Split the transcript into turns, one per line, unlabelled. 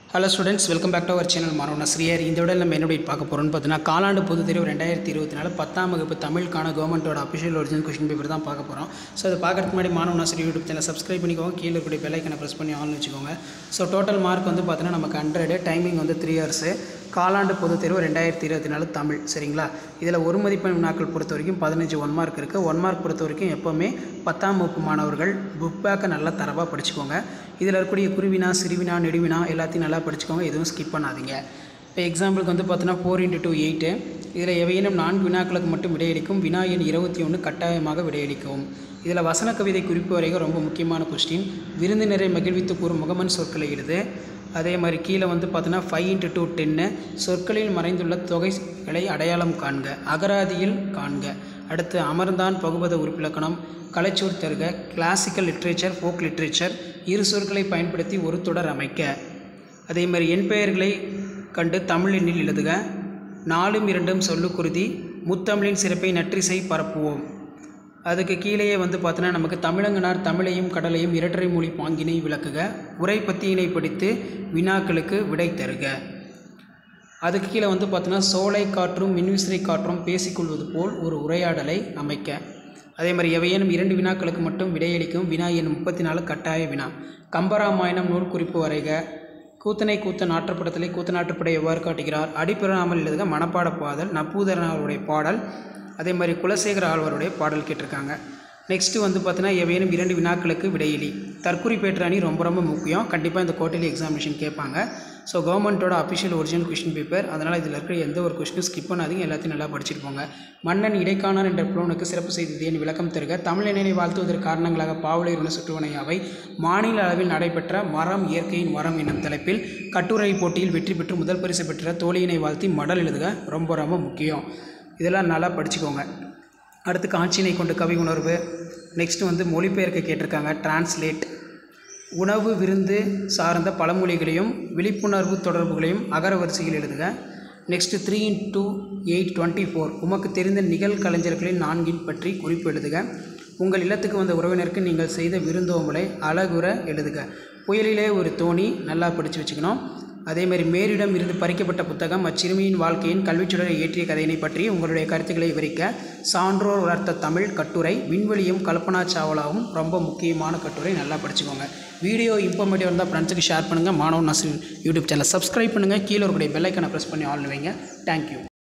hello students welcome back to our channel மாணவன் ஸ்ரீயர் இந்த விட நம்ம என்ன பார்க்க போகிறோம்னு பார்த்தீங்கன்னா காலாண்டு பொதுத் தேர்வு ரெண்டாயிரத்தி இருபத்தி நாலு பத்தாம் வகுப்பு தமிழுக்கான கவர்மெண்ட்டோட அஃபிஷியல் ஒரிஜினல் கொஷின் பேப்பர் தான் பார்க்க போகிறோம் ஸோ அதை பார்க்கறதுக்கு முன்னாடி மாணவன் ஆசிரியர் யூடியூப் சேனல் சப்ஸ்கிரைப் பண்ணிக்கோங்க கீழே இருக்கக்கூடிய பெல்லைக்கனை ப்ரெஸ் பண்ணி ஆன் வச்சுக்கோங்க ஸோ டோட்டல் மார்க் வந்து பார்த்தீங்கன்னா நமக்கு ஹண்ட்ரடு டைமிங் வந்து த்ரீ ஹவர்ஸு காலாண்டு பொதுத் தேர்வு ரெண்டாயிரத்தி இருபத்தி நாலு தமிழ் சரிங்களா இதில் ஒரு மதிப்பெண் வினாக்கள் பொறுத்த வரைக்கும் பதினஞ்சு ஒன் மார்க் இருக்குது ஒன் மார்க் பொறுத்த வரைக்கும் எப்போவுமே பத்தாம் வகுப்பு மாணவர்கள் புக் பேக்கை நல்லா தரவாக படிச்சுக்கோங்க இதில் இருக்கக்கூடிய குருவினா சிறுவினா நெடுவினா எல்லாத்தையும் நல்லா படிச்சுக்கோங்க எதுவும் ஸ்கிப் பண்ணாதீங்க இப்போ எக்ஸாம்பிளுக்கு வந்து பார்த்தீங்கன்னா ஃபோர் இன்ட்டு டூ எயிட்டு இதில் எவையேனும் நான்கு வினாக்களுக்கு மட்டும் விடையளிக்கும் வினா எண் இருபத்தி ஒன்று கட்டாயமாக விடையளிக்கவும் இதில் வசன கவிதை குறிப்பு வரைக்கும் ரொம்ப முக்கியமான கொஸ்டின் விருந்தினரை மகிழ்வித்து கூறும் முகமன் சொற்களை எழுது அதே மாதிரி கீழே வந்து பார்த்தீங்கன்னா ஃபைவ் இன்ட்டு டூ டென்னு சொற்களில் மறைந்துள்ள தொகைகளை அடையாளம் காண்க அகராதியில் காண்க அடுத்து அமர்ந்தான் பகுபத உறுப்பிலக்கணம் கலைச்சொற் தருக கிளாசிக்கல் லிட்ரேச்சர் ஃபோக் லிட்ரேச்சர் இரு சொற்களை பயன்படுத்தி ஒரு தொடர் அமைக்க அதே மாதிரி எண் பெயர்களை கண்டு தமிழ் எண்ணில் எழுதுக நாலும் இரண்டும் சொல்லுக்குருதி முத்தமிழின் சிறப்பை நற்றிசை பரப்புவோம் அதுக்கு கீழேயே வந்து பார்த்தோன்னா நமக்கு தமிழங்கனார் தமிழையும் கடலையும் இரட்டரை மொழி பாங்கினை விளக்குக உரை பத்தியினை படித்து வினாக்களுக்கு விடை தருக அதுக்கு கீழே வந்து பார்த்தோன்னா சோலை காற்றும் மின்விசிறை காற்றும் பேசிக்கொள்வது போல் ஒரு உரையாடலை அமைக்க அதே மாதிரி எவையேனும் இரண்டு வினாக்களுக்கு மட்டும் விடையளிக்கும் வினா எனும் முப்பத்தி நாலு கட்டாய வினா கம்பராமாயணம் நூல் குறிப்பு வரைக கூத்தனை கூத்தன் ஆற்றப்படத்திலே கூத்தனாற்றுப்படை எவ்வாறு காட்டுகிறார் அடிப்பெறாமல் எழுதுக மனப்பாட பாடல் நப்பூதரன் அவருடைய பாடல் அதே மாதிரி குலசேகர ஆழ்வாருடைய பாடல் கேட்டிருக்காங்க நெக்ஸ்ட்டு வந்து பார்த்தீங்கன்னா எவையேனும் இரண்டு வினாக்களுக்கு விடையிலி தற்குறி பேற்ற அணி ரொம்ப ரொம்ப முக்கியம் கண்டிப்பாக இந்த குவார்டர்லி எக்ஸாமினேஷன் கேட்பாங்க ஸோ கவர்மெண்ட்டோட அஃபிஷியல் ஒரிஜினல் கொஷின் பேப்பர் அதனால் இதில் இருக்கிற எந்த ஒரு கொஷினும் ஸ்கிப் பண்ணாதீங்க எல்லாத்தையும் நல்லா படிச்சுட்டு போங்க மன்னன் இடைக்காணர் என்ற புலவனுக்கு சிறப்பு செய்தது என் விளக்கம் தருக தமிழனை வாழ்த்துவதற்கு காரணங்களாக பாவலர் சுற்றுவனை அவை மாநில அளவில் நடைபெற்ற மரம் இயற்கையின் மரம் என்னும் தலைப்பில் கட்டுரை போட்டியில் வெற்றி பெற்று முதல் பரிசு பெற்ற தோழியினை வாழ்த்தி மடல் எழுதுக ரொம்ப ரொம்ப முக்கியம் இதெல்லாம் நல்லா படிச்சுக்கோங்க அடுத்து காட்சியினை கொண்டு கவி உணர்வு நெக்ஸ்ட் வந்து மொழிபெயர்க்க கேட்டிருக்காங்க டிரான்ஸ்லேட் உணவு விருந்து சார்ந்த பழமொழிகளையும் விழிப்புணர்வு தொடர்புகளையும் அகர வரிசையில் எழுதுக next three into eight twenty four உமக்கு தெரிந்த நிகழ்கலைஞர்களின் நான்கின் பற்றி குறிப்பு எழுதுக உங்கள் இல்லத்துக்கு வந்த உறவினருக்கு நீங்கள் செய்த விருந்தோம்பலை அழகுற எழுதுக புயலிலே ஒரு தோணி நல்லா படித்து வச்சுக்கணும் அதேமாதிரி மேரிடம் இருந்து பறிக்கப்பட்ட புத்தகம் அச்சிறுமியின் வாழ்க்கையின் கல்விச்சுடரை ஏற்றிய கதையினை பற்றி உங்களுடைய கருத்துக்களை விவரிக்க சான்றோர் வளர்த்த தமிழ் கட்டுரை விண்வெளியும் கல்பனா சாவலாவும் ரொம்ப முக்கியமான கட்டுரை நல்லா படிச்சுக்கோங்க வீடியோ இன்ஃபர்மேட்டிவ் இருந்தால் ஃப்ரெண்ட்ஸுக்கு ஷேர் பண்ணுங்கள் மாணவன் நசீர் யூடியூப் சேனல் சப்ஸ்கிரைப் பண்ணுங்கள் கீழே இருக்கக்கூடிய பெல்லைக்கனை ப்ரெஸ் பண்ணி ஆள் வைங்க தேங்க்யூ